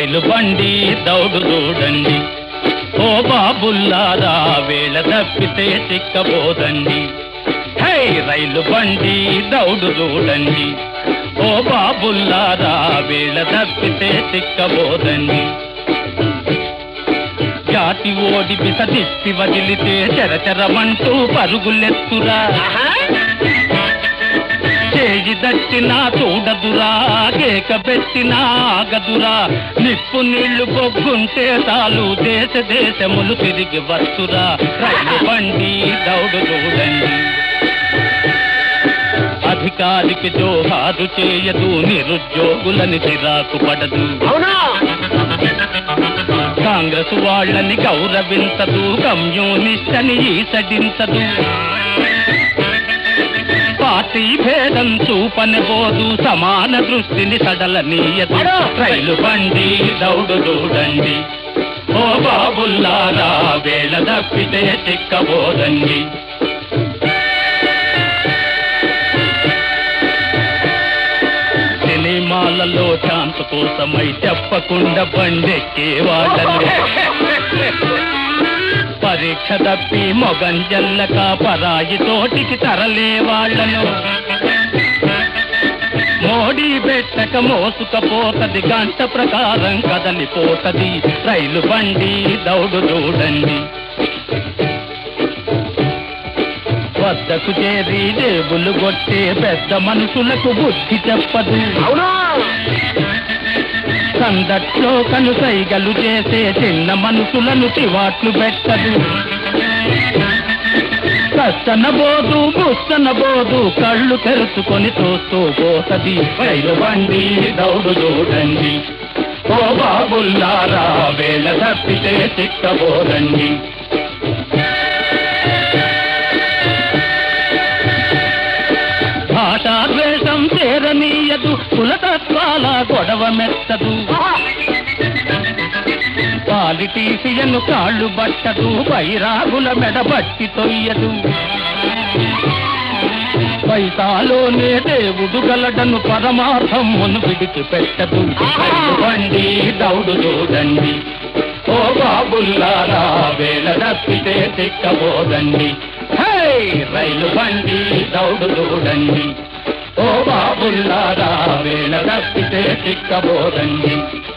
రైలు బండి దౌడు చూడండి ఓ బాబుల్లారా వేళ తప్పితే చిక్కబోదండి హే రైలు బండి దౌడు చూడండి ఓ బాబుల్లారా వేళ తప్పితే చిక్కబోదండి జాతి ఓడి బిసదిప్పి వదిలితే చెరచెరమంటూ పరుగులెత్తురా చేయి దట్టినా చూడదురా కేక పెట్టినా ఆగదురా నిప్పు నీళ్లు బొగ్గుంటే చాలు దేశ దేశములు తిరిగి వస్తురా రైలు బండి దౌడు చూడండి అధికారికి జోహారు చేయదు నిరుద్యోగులని చిరాకు పడదు అవునా కాంగ్రెస్ వాళ్ళని గౌరవించదు కమ్యూనిస్ట్ అని ఈసడించదు పార్టీ భేదం చూపనిపోదు సమాన దృష్టిని సడలనీయదు రైలు బండి దౌడు చూడండి ఓ బాబుల్లారా వేళ తప్పితే చిక్కబోదండి సినిమాలలో ఛాన్స్ కోసమై చెప్పకుండా బండెక్కే వాళ్ళని పరీక్ష తప్పి మొగంజల్లక పరాయి తోటికి తరలే వాళ్ళను మోడీ పెట్టక మోసుకపోతది గంట ప్రకారం కదలిపోతది రైలు బండి దౌడు చూడండి వద్దకు చేరి జేబులు కొట్టే పెద్ద మనుషులకు బుద్ధి చెప్పదు అవునా సందట్లో కను సైగలు చేసే చిన్న మనుషులను తివాట్లు పెట్టదు కష్టన బోదు బుస్తన బోదు కళ్ళు తెరుచుకొని చూస్తూ పోతది రైలు బండి దౌడు చూడండి ఓ బాబుల్లారా వేళ తప్పితే చిక్కబోదండి భాషా ద్వేషం చేరనీయదు కులతత్వాల గొడవ మెత్తదు పాలిటీషియన్ కాళ్ళు బట్టదు బైరాగుల మెడబట్టి తొయ్యదు పైతాలోనే దేవుడు గలడను పరమార్థం మును విడిచి పెట్టదు రైలు బండి దౌడు చూడండి ఓ బాబుల్లారా వేళ తప్పితే చిక్కబోదండి హే రైలు బండి దౌడు చూడండి ఓ బాబుల్లారా వేళ తప్పితే చిక్కబోదండి